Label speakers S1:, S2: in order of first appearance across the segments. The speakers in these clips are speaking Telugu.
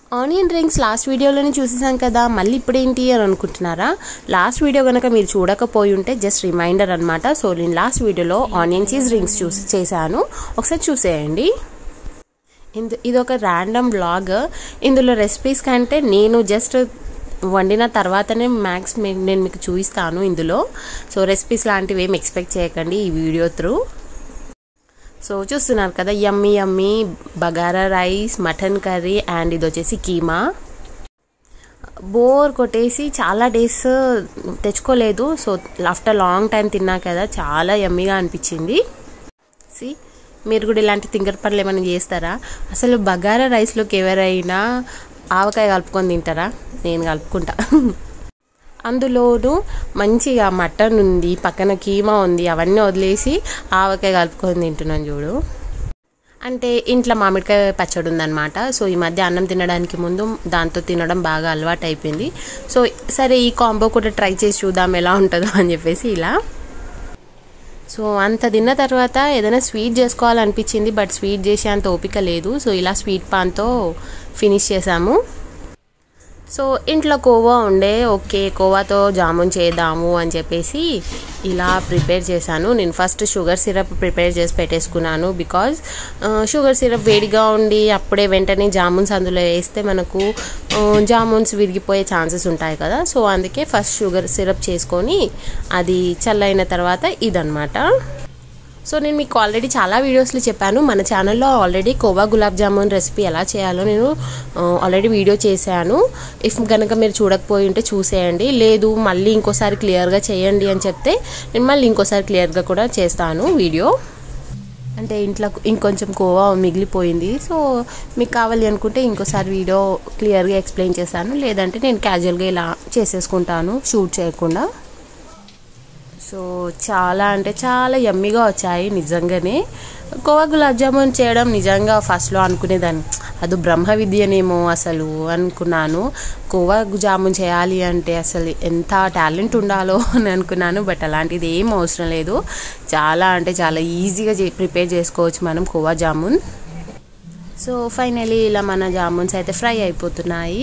S1: ఆనియన్ రింగ్స్ లాస్ట్ వీడియోలోనే చూసేసాం కదా మళ్ళీ ఇప్పుడేంటి అని అనుకుంటున్నారా లాస్ట్ వీడియో కనుక మీరు చూడకపోయి ఉంటే జస్ట్ రిమైండర్ అనమాట సో నేను లాస్ట్ వీడియోలో ఆనియన్ చీజ్ రింగ్స్ చూసి చేశాను ఒకసారి చూసేయండి ఇందు ఇది ఒక ర్యాండమ్ బ్లాగ్ ఇందులో రెసిపీస్ కంటే నేను జస్ట్ వండిన తర్వాతనే మ్యాక్స్ నేను మీకు చూపిస్తాను ఇందులో సో రెసిపీస్ లాంటివి ఏం ఎక్స్పెక్ట్ చేయకండి ఈ వీడియో త్రూ సో చూస్తున్నారు కదా yummy yummy bagara rice mutton curry and ఇది వచ్చేసి కీమా బోర్ కొట్టేసి చాలా డేస్ తెచ్చుకోలేదు సో ఆఫ్టర్ లాంగ్ టైం తిన్నా కదా చాలా యమ్మీగా అనిపించింది సి మీరు కూడా ఇలాంటి తింగర్ పనులు ఏమైనా చేస్తారా అసలు బగారా రైస్లోకి ఎవరైనా ఆవకాయ కలుపుకొని తింటారా నేను కలుపుకుంటా అందులోనూ మంచిగా మటన్ ఉంది పక్కన కీమా ఉంది అవన్నీ వదిలేసి ఆవకాయ కలుపుకొని తింటున్నాను చూడు అంటే ఇంట్లో మామిడికాయ పచ్చడి ఉందన్నమాట సో ఈ మధ్య అన్నం తినడానికి ముందు దాంతో తినడం బాగా అలవాటు అయిపోయింది సో సరే ఈ కాంబో కూడా ట్రై చేసి చూద్దాం ఎలా ఉంటుందో అని చెప్పేసి ఇలా సో అంత తిన్న తర్వాత ఏదైనా స్వీట్ చేసుకోవాలనిపించింది బట్ స్వీట్ చేసే అంత ఓపిక లేదు సో ఇలా స్వీట్ పాన్తో ఫినిష్ చేసాము సో ఇంట్లో కోవా ఉండే ఓకే కోవాతో జామున్ చేద్దాము అని చెప్పేసి ఇలా ప్రిపేర్ చేశాను నేను ఫస్ట్ షుగర్ సిరప్ ప్రిపేర్ చేసి పెట్టేసుకున్నాను బికాజ్ షుగర్ సిరప్ వేడిగా ఉండి అప్పుడే వెంటనే జామున్స్ అందులో వేస్తే మనకు జామున్స్ విరిగిపోయే ఛాన్సెస్ ఉంటాయి కదా సో అందుకే ఫస్ట్ షుగర్ సిరప్ చేసుకొని అది చల్లైన తర్వాత ఇదనమాట సో నేను మీకు ఆల్రెడీ చాలా వీడియోస్లో చెప్పాను మన ఛానల్లో ఆల్రెడీ కోవా గులాబ్ జామున్ రెసిపీ ఎలా చేయాలో నేను ఆల్రెడీ వీడియో చేశాను ఇఫ్ కనుక మీరు చూడకపోయి ఉంటే చూసేయండి లేదు మళ్ళీ ఇంకోసారి క్లియర్గా చేయండి అని చెప్తే నేను మళ్ళీ ఇంకోసారి క్లియర్గా కూడా చేస్తాను వీడియో అంటే ఇంట్లో ఇంకొంచెం కోవా మిగిలిపోయింది సో మీకు కావాలి అనుకుంటే ఇంకోసారి వీడియో క్లియర్గా ఎక్స్ప్లెయిన్ చేస్తాను లేదంటే నేను క్యాజువల్గా ఇలా చేసేసుకుంటాను షూట్ చేయకుండా సో చాలా అంటే చాలా యమ్మీగా వచ్చాయి నిజంగానే కోవా గులాబ్ జామున్ చేయడం నిజంగా ఫస్ట్లో అనుకునేదాన్ని అది బ్రహ్మ విద్యనేమో అసలు అనుకున్నాను కోవా జామున్ చేయాలి అంటే అసలు ఎంత టాలెంట్ ఉండాలో అని అనుకున్నాను బట్ అలాంటిది ఏం అవసరం లేదు చాలా అంటే చాలా ఈజీగా ప్రిపేర్ చేసుకోవచ్చు మనం కోవా జామున్ సో ఫైనలీ ఇలా మన జామున్స్ అయితే ఫ్రై అయిపోతున్నాయి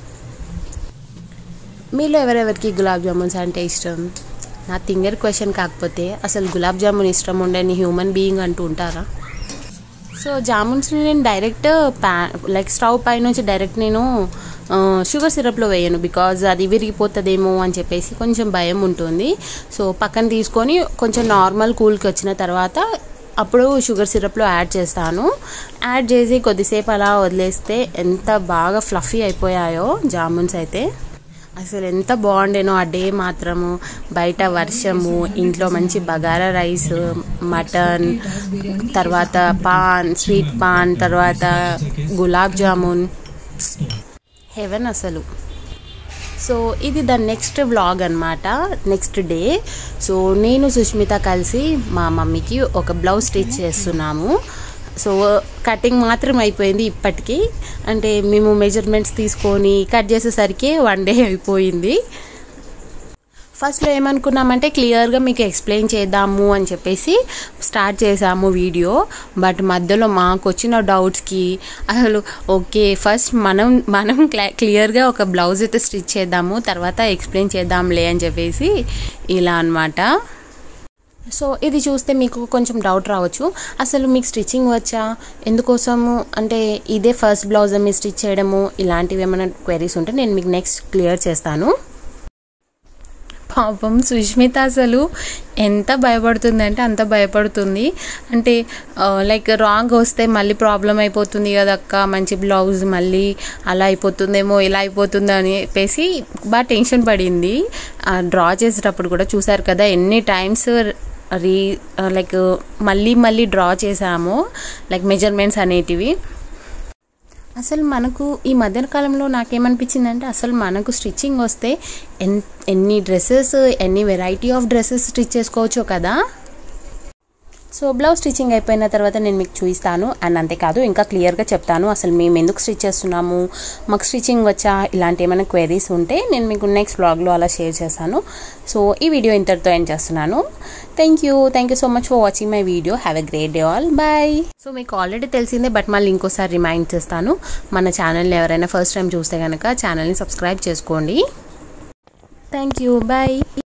S1: మీలో ఎవరెవరికి గులాబ్ జామున్స్ అంటే ఇష్టం నా థింగర్ క్వశ్చన్ కాకపోతే అసలు గులాబ్ జామున్ ఇష్టం ఉండని హ్యూమన్ బీయింగ్ అంటూ ఉంటారా సో జామున్స్ని నేను డైరెక్ట్ ప్యా లైక్ స్టవ్ పై నుంచి డైరెక్ట్ నేను షుగర్ సిరప్లో వేయను బికాజ్ అది విరిగిపోతుందేమో అని చెప్పేసి కొంచెం భయం ఉంటుంది సో పక్కన తీసుకొని కొంచెం నార్మల్ కూల్కి వచ్చిన తర్వాత అప్పుడు షుగర్ సిరప్లో యాడ్ చేస్తాను యాడ్ చేసి కొద్దిసేపు అలా వదిలేస్తే ఎంత బాగా ఫ్లఫీ అయిపోయాయో జామున్స్ అయితే అసలు ఎంత బాగుండేనో ఆ డే మాత్రము బయట వర్షము ఇంట్లో మంచి బగారా రైస్ మటన్ తర్వాత పాన్ స్వీట్ పాన్ తర్వాత గులాబ్ జామున్ హెవెన్ అసలు సో ఇది ద నెక్స్ట్ వ్లాగ్ అనమాట నెక్స్ట్ డే సో నేను సుష్మిత కలిసి మా మమ్మీకి ఒక బ్లౌజ్ స్టిచ్ చేస్తున్నాము సో కటింగ్ మాత్రం అయిపోయింది ఇప్పటికీ అంటే మేము మెజర్మెంట్స్ తీసుకొని కట్ చేసేసరికి వన్ డే అయిపోయింది ఫస్ట్లో ఏమనుకున్నామంటే క్లియర్గా మీకు ఎక్స్ప్లెయిన్ చేద్దాము అని చెప్పేసి స్టార్ట్ చేసాము వీడియో బట్ మధ్యలో మాకు వచ్చిన డౌట్స్కి అసలు ఓకే ఫస్ట్ మనం మనం క్లియర్గా ఒక బ్లౌజ్ అయితే స్టిచ్ చేద్దాము తర్వాత ఎక్స్ప్లెయిన్ చేద్దాంలే అని చెప్పేసి ఇలా అనమాట సో ఇది చూస్తే మీకు కొంచెం డౌట్ రావచ్చు అసలు మీకు స్టిచ్చింగ్ వచ్చా ఎందుకోసము అంటే ఇదే ఫస్ట్ బ్లౌజ్ మీరు స్టిచ్ చేయడము ఇలాంటివి ఏమైనా క్వైరీస్ ఉంటే నేను మీకు నెక్స్ట్ క్లియర్ చేస్తాను పాపం సుష్మిత అసలు ఎంత భయపడుతుంది అంటే అంత భయపడుతుంది అంటే లైక్ రాంగ్ వస్తే మళ్ళీ ప్రాబ్లం అయిపోతుంది కదా అక్క మంచి బ్లౌజ్ మళ్ళీ అలా అయిపోతుందేమో ఇలా అయిపోతుందో అని చెప్పేసి బాగా టెన్షన్ పడింది డ్రా చేసేటప్పుడు కూడా చూసారు కదా ఎన్ని టైమ్స్ రీ లైక్ మళ్ళీ మళ్ళీ డ్రా చేసాము లైక్ మెజర్మెంట్స్ అనేటివి అసలు మనకు ఈ మధ్య కాలంలో నాకేమనిపించిందంటే అసలు మనకు స్టిచ్చింగ్ వస్తే ఎన్ ఎన్ని డ్రెస్సెస్ ఎన్ని వెరైటీ ఆఫ్ డ్రెస్సెస్ స్టిచ్ చేసుకోవచ్చో కదా సో బ్లౌజ్ స్టిచ్చింగ్ అయిపోయిన తర్వాత నేను మీకు చూపిస్తాను అండ్ అంతేకాదు ఇంకా క్లియర్గా చెప్తాను అసలు మేము ఎందుకు స్టిచ్ చేస్తున్నాము మాకు స్టిచ్చింగ్ వచ్చా ఇలాంటి ఏమైనా క్వైరీస్ ఉంటే నేను మీకు నెక్స్ట్ వ్లాగ్లో అలా షేర్ చేస్తాను సో ఈ వీడియో ఇంతటితో ఎండ్ చేస్తున్నాను thank you thank you so much for watching my video have a great day all bye so మీకు ఆల్రెడీ తెలిసిందే బట్ మళ్ళీ ఇంకోసారి రిమైండ్ చేస్తాను మన ఛానల్ని ఎవరైనా ఫస్ట్ టైం చూస్తే కనుక ఛానల్ని సబ్స్క్రైబ్ చేసుకోండి థ్యాంక్ యూ బాయ్